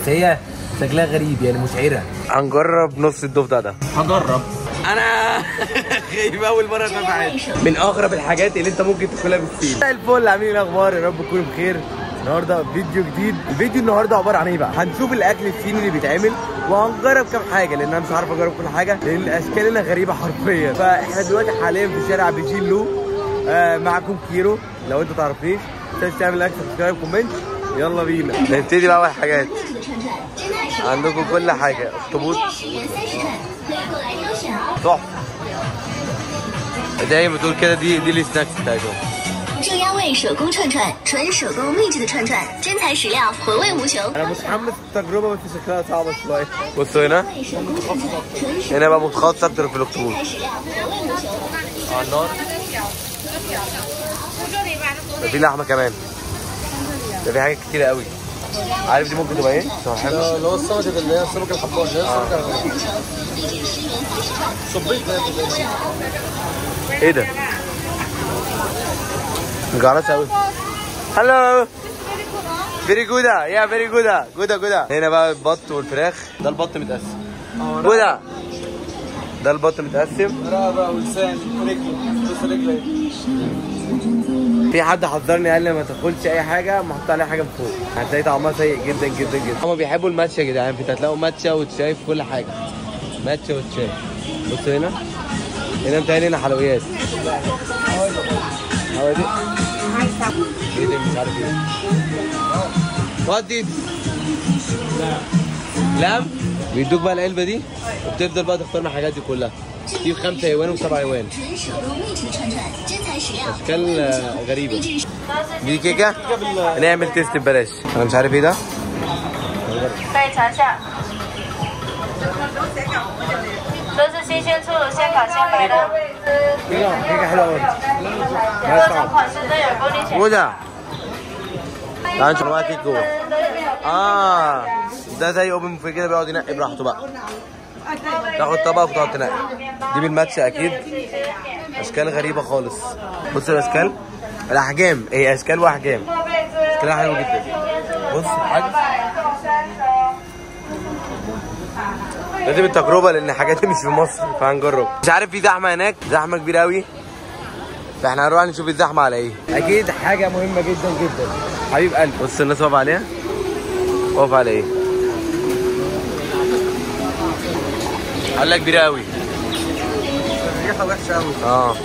بس هي شكلها غريب يعني مشعره هنجرب نص الضفدع ده هجرب انا خايف اول مره اشوف حاجه من اغرب الحاجات اللي انت ممكن تاكلها بالسين مساء الفل عاملين ايه الاخبار يا رب تكونوا بخير النهارده فيديو جديد الفيديو النهارده عباره عن ايه بقى هنشوف الاكل الصيني اللي بيتعمل وهنجرب كام حاجه لان انا مش عارف اجرب كل حاجه لان الاشكال هنا غريبه حرفيا فاحنا دلوقتي حاليا في شارع بيجين لو آه معاكم كيرو لو انت تعرفنيش تنساش تعمل لايك سبسكرايب كومنت يلا بينا نبتدي بقى اول حاجات عندكم كل حاجه اخطبوط 十元三十串，可以过来挑选哦。 تحفه زي ما بتقول كده دي دي السناكس بتاعتهم 正压味手工串串，纯手工秘制的串串，真材实料，回味无穷。 انا متحمس التجربه بس شكلها صعبه شويه بصوا هنا 手工串串，纯手 هنا بقى متخصص اكتر في الاخطبوط 材实料，回味无穷。 على النار ده في لحمه كمان ده في حاجات كتيره قوي عارف دي ممكن تبقى ايه؟ صراحة. اللي هو السمكه اللي هي السمكه الحبار اللي هي السمكه ايه ده؟ مجعلص قوي هلو فيري جودا يا فيري جودا جودا جودا هنا بقى البط والفراخ ده البط متقسم جودا ده البط متقسم رقبه ولسان رجل بص رجل في حد حذرني قال لي ما تاكلش اي حاجه محط عليها حاجه من فوق هتلاقي طعمها سيء جدا جدا جدا هما بيحبوا الماتشا يا جدعان انت هتلاقوا ماتشا وتشاي في كل حاجه ماتشا وتشاي بص هنا هنا متهيألي هنا حلويات هو دي ايه ده مش عارف ايه وات دي لام بيدوك بقى العلبه دي وبتفضل بقى تختار من الحاجات دي كلها دي بخمسة ايوان وسبعة ايوان 纯手工秘制的串串，真材实料， اشكال آه، غريبه دي كيكه نعمل تيست ببلاش انا مش عارف ايه ده 可以尝一下。都是新鲜醋，现烤现焙的， كيكه كيكه حلوه قوي 各种款式都有供你选。 وده تعال نشوف معاك كيك جوه اه ده زي اوبن في كده بيقعد ينقي براحته بقى تاخد طبق وتقعد تنقي دي بالماتشا اكيد اشكال غريبه خالص بص الاشكال الاحجام هي اشكال واحجام اشكالها حلوه جدا بص الحجم لازم التجربه لان الحاجات دي مش في مصر فهنجرب مش عارف في زحمه هناك زحمه كبيره قوي فاحنا هنروح نشوف الزحمه على ايه اكيد حاجه مهمه جدا جدا حبيب قلبي بص الناس واقفه عليها واقفه على ايه حله كبيره قوي ريحه وحشه قوي اه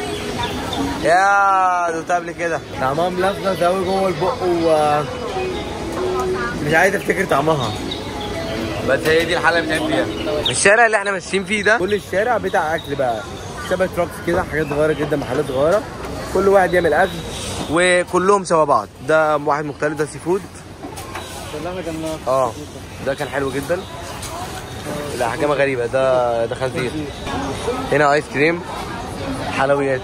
يا دوت قبل كده طعمها ملفلف قوي جوه البق و مش عايز افتكر طعمها بس هي دي الحلقه اللي بنعمل فيها الشارع اللي احنا ماشيين فيه ده كل الشارع بتاع اكل بقى شبه تراكس كده حاجات صغيره جدا محلات صغيره كل واحد يعمل اكل وكلهم شبه بعض ده واحد مختلف ده سي فود اه ده كان حلو جدا الاحجام غريبه ده ده خنزير هنا ايس كريم حلويات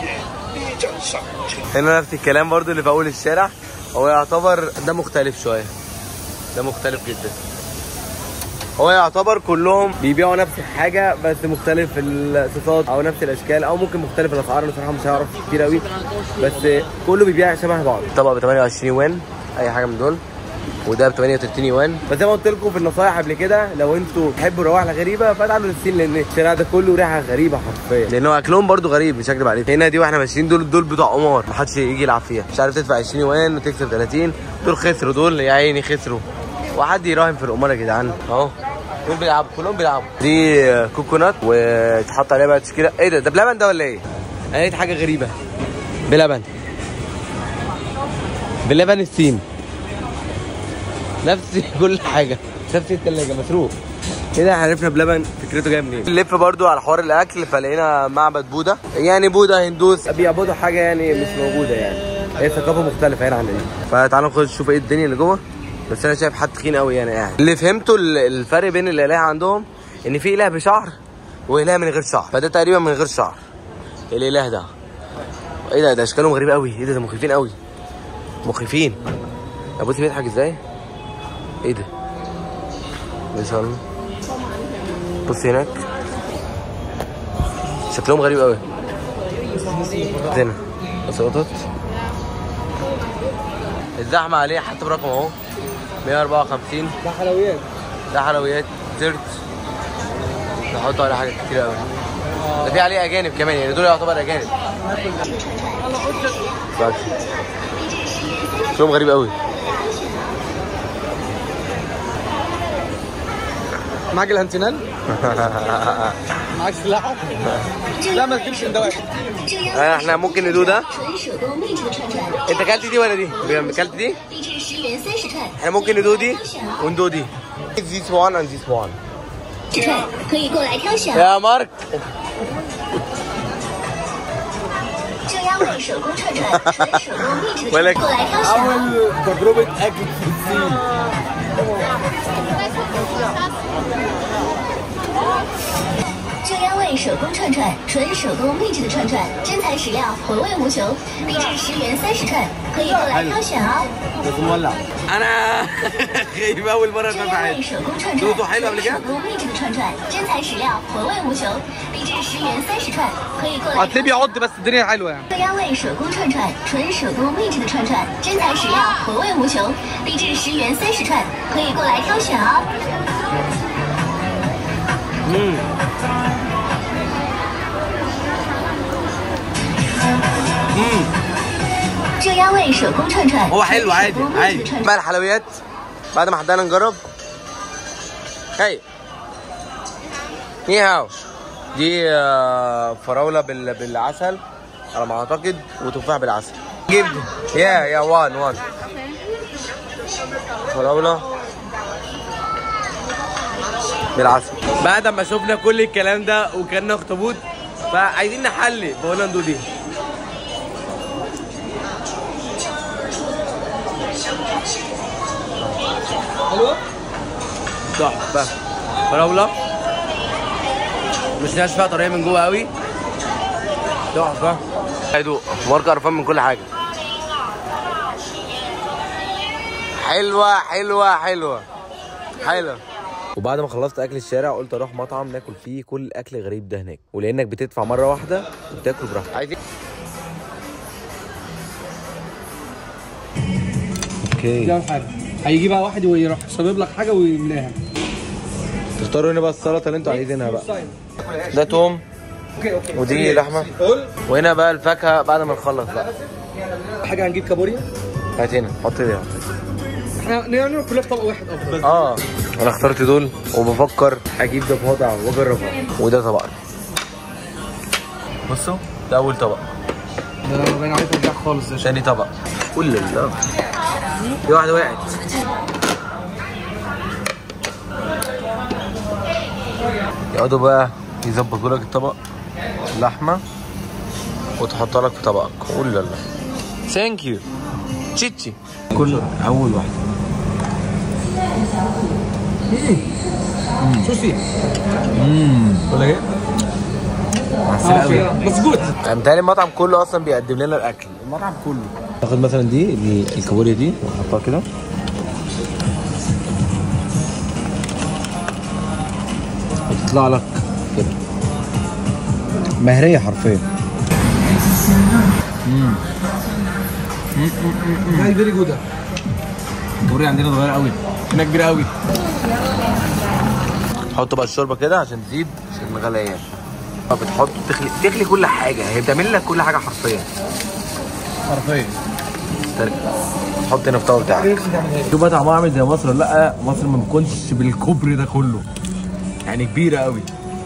هنا نفس الكلام برضو اللي في اول الشارع هو يعتبر ده مختلف شويه ده مختلف جدا هو يعتبر كلهم بيبيعوا نفس الحاجه بس مختلف الصفات او نفس الاشكال او ممكن مختلف الاسعار انا بصراحه مش هعرف كتير قوي بس كله بيبيع شبه بعض طبق ب 28 يوان اي حاجه من دول وده ب 38 يوان بس زي ما قلت لكم في النصايح قبل كده لو انتوا تحبوا الروائح الغريبه فتعالوا للصين لان الشارع ده كله ريحه غريبه حرفيا لانه اكلهم برضو غريب مش هكدب عليك هنا دي واحنا ماشيين دول دول بتوع قمار محدش يجي يلعب فيها مش عارف تدفع 20 يوان وتكسب 30 دول خسروا دول يا عيني خسروا وحد يراهن في القمار يا جدعان اهو دول بيلعبوا كلهم بيلعبوا دي آه، كوكونات وتحط عليها بقى تشكيله ايه ده ده بلبن ده ولا ايه؟ انا لقيت حاجه غريبه بلبن بلبن الصين نفس كل حاجه نفس الثلاجه مسروق كده عرفنا بلبن فكرته جايه منين نلف برضو على حوار الاكل فلقينا معبد بوذا يعني بوذا هندوس بيعبدوا حاجه يعني مش موجوده يعني هي ثقافه مختلفه هنا عننا فتعالوا نخش نشوف ايه الدنيا اللي جوه بس انا شايف حد تخين قوي يعني قاعد اللي فهمته ال- الفرق بين الالهه عندهم ان في اله بشعر واله من غير شعر فده تقريبا من غير شعر الاله ده ايه ده ده اشكالهم غريبه قوي ايه ده ده مخيفين قوي مخيفين يا بصي بيضحك ازاي ايه ده ما شاء الله بص هناك شكلهم غريب قوي هنا بس قطط الزحمه عليه حتى برقم اهو 154 ده حلويات ده حلويات ديزرت نحط عليه حاجات كتير قوي ده في عليه اجانب كمان يعني دول يعتبر اجانب بس. شوف غريب قوي معاك الهانتينال معاك سلاحة لا ما تجيبش ده واحد 这样 آه، احنا ممكن ندوق ده 纯手工秘制的串串， انت اكلت دي ولا دي؟ بجد اكلت دي؟ 秘制十元三十串， احنا ممكن ندوق دي وندوق دي this one and this one 这串可以过来挑选。 يا مارك 这鸭味手工串串，纯手工秘制的 ولك 串，过来挑选。 أول تجربة أكل في الصين 这鸭味手工串串，纯手工秘制的串串，真材实料，回味无穷。秘制十元三十串，可以过来挑选哦。 بس مولع أنا خايف أول مرة 这 أسمع 鸭味 حاجة 手工串串， دوقوا حلو قبل 纯 كده 手工秘制的串串，真材实料，回味无穷。秘制十元三十串，可以过来挑 هتلاقيه 选。 بيعض بس الدنيا حلوة يعني 这鸭味手工串串，纯手工秘制的串串，真材实料，回味无穷。秘制十元三十串，可以过来挑选哦。 这鸭味手工串串， هو حلو عادي، 纯手工秘制的串 بقى الحلويات بعد ما حدانا نجرب هاي ني هاو دي آه، فراولة بال... بالعسل على ما اعتقد وتفاح بالعسل جيب دي يا يا وان وان فراولة بالعسل بعد ما شفنا كل الكلام ده وكلنا اخطبوط فعايزين نحلي فقلنا ندوق دي حلوة؟ تحفة فراولة مش ناشفة طرية من جوه قوي تحفة هيدوق مارك قرفان من كل حاجة حلوة حلوة حلوة حلوة وبعد ما خلصت اكل الشارع قلت اروح مطعم ناكل فيه كل الاكل الغريب ده هناك ولانك بتدفع مره واحده وبتاكل براحتك عايزين اوكي أول حاجة هيجي بقى واحد ويروح صابب لك حاجة ويملاها تختاروا هنا بقى السلطه اللي انتوا عايزينها بقى ده توم اوكي اوكي ودي لحمه قول وهنا بقى الفاكهه بعد ما نخلص بقى حاجة هنجيب كابوريا هات هنا حط دي حط احنا نعمل كلها في طبق واحد افضل اه انا اخترت دول وبفكر اجيب ضفادع واجربها وده طبقنا بصوا ده اول طبق ده باين عليه ترجع خالص ده تاني طبق قول لله في واحده وقعت يقعدوا بقى يظبطوا لك الطبق اللحمه وتحط لك في طبقك قول لله ثانك يو تشيتشي كله اول واحده سوسي ولا ايه؟ اه فيها. مظبوط متهيألي المطعم كله اصلا بيقدم لنا الاكل المطعم كله تاخد مثلا دي دي الكابوريا دي ونحطها كده وتطلع لك كده مهريه حرفيا هاي فيري جود الكابوريا عندنا صغيرة قوي هنا كبيرة قوي تحط بقى الشوربه كده عشان تزيد عشان الغليان بتحط تخلي تخلي كل حاجه هي بتعمل لك كل حاجه حرفيا حرفيا تحط هنا في الطاوله بتاعك شوف بقى طعمها عامل زي مصر ولا لا مصر ما بتكونش بالكبر ده كله يعني كبيرة قوي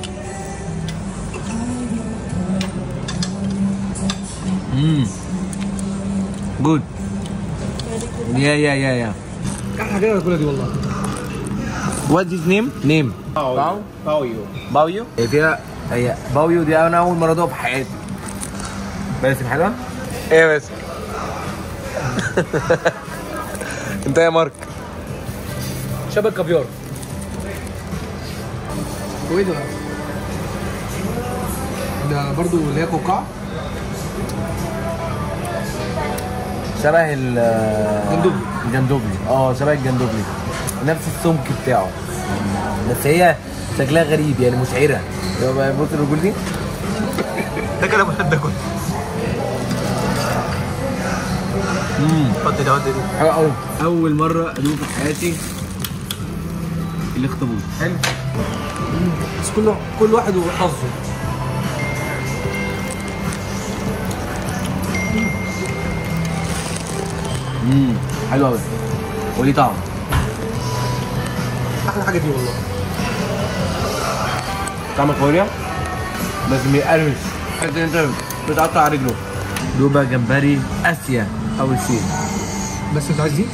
امم جود يا يا يا يا احلى حاجه باكلها دي والله وات ذيس نيم نيم باو باويو باويو هي فيها هي باويو دي انا اول مره ادوقها في حياتي باسم حلوه؟ ايه يا باسم؟ انت يا مارك شبه الكافيار وايه ده؟ ده برضو اللي هي قوقعه شبه ال جندوبلي. الجندوبلي اه شبه الجندوبلي نفس السمك بتاعه بس هي شكلها غريب يعني مشعره يبقى بص الرجول دي ده كده ده كله حط ده حط دي حلو قوي اول مره ادوق في حياتي الاخطبوط حلو بس كل كل واحد وحظه امم حلو قوي وليه طعم احلى حاجه دي والله طعم الكوريا بس بيقرمش حتى انت بتقطع على رجله دوبا جمبري اسيا او الصين بس انت عايز دي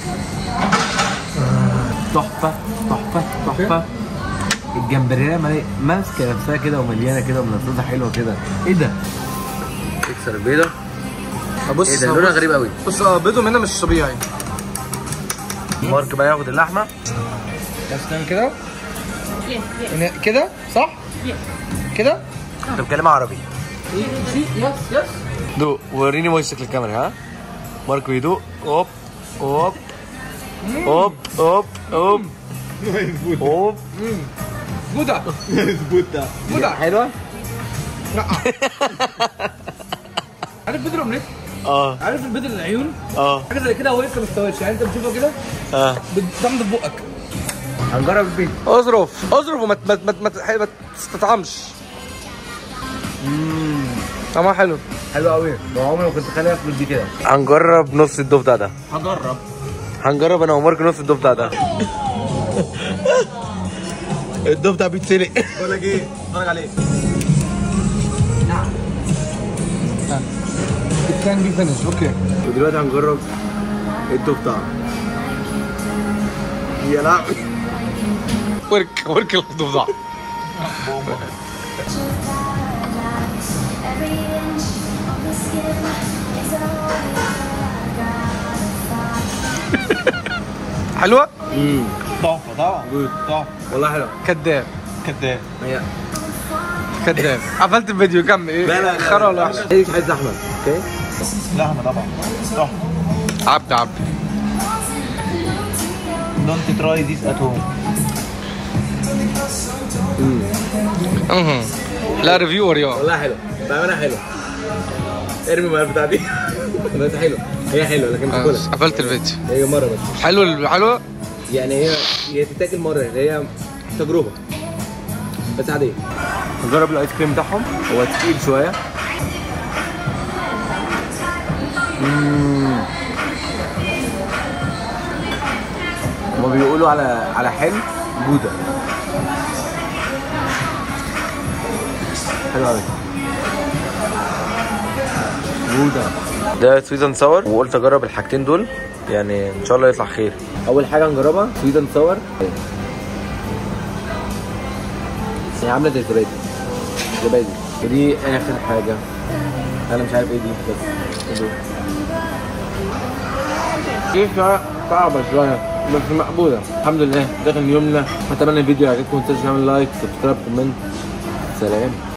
تحفه تحفه تحفه الجمبريه مالي- ماسكه نفسها كده ومليانه كده ومنفذه حلوه كده ايه ده؟ اكسر البيضه بص ايه ده لونها غريب قوي بص اه بيضهم هنا مش طبيعي مارك بقى ياخد اللحمه بس تعمل كده هنا كده صح كده انت بتتكلم عربي دوق وريني وشك للكاميرا ها ماركو يدوق اوب اوب اوب اوب اوب اوب بودا بودا حلوه؟ عارف بيض الاومليت اه عارف البيض العيون اه حاجه زي كده هو لسه ما استوتش يعني انت بتشوفه كده اه بتضمد في بقك هنجرب البيت اظرف اظرف وما ما ما ما ما تستطعمش طعمها حلو حلو قوي عمري ما كنت خليها اكل دي كده هنجرب نص الضفدع ده هجرب هنجرب انا ومارك نص الضفدع ده الضفدع بيتسلق بقول لك ايه اتفرج عليه It can be finished اوكي ودلوقتي هنجرب الضفدع يا لهوي ورك ورك الضفدع حلوه تحفه طبعا تحفه والله حلو كذاب كداب هي كذاب قفلت الفيديو كمل ايه لا، لا، لا. خرا ولا وحش ايه عايز احمد اوكي لحمة طبعا تحفة عبد عبد Don't try this at home مهم. لا ريفيور يا والله حلو بامانه حلو ارمي المقلب بتاع دي بس حلو هي حلوه لكن مش آه، كلها قفلت الفيديو هي مره بس حلو ال- حلوه يعني هي هي تتاكل مره هي تجربه بس عاديه نجرب الايس كريم بتاعهم هو تقيل شويه مم. هما بيقولوا على على حلو جوده حلو قوي جوده ده سويت اند ساور وقلت اجرب الحاجتين دول يعني ان شاء الله يطلع خير اول حاجه نجربها سويت اند ساور هي عامله زي الزبادي زبادي ودي اخر حاجه انا مش عارف ايه دي بس إيه دي دي شوية صعبة شوية بس مقبولة الحمد لله ده كان يومنا اتمنى الفيديو يعجبكم ما تنسوش تعملوا لايك سبسكرايب كومنت سلام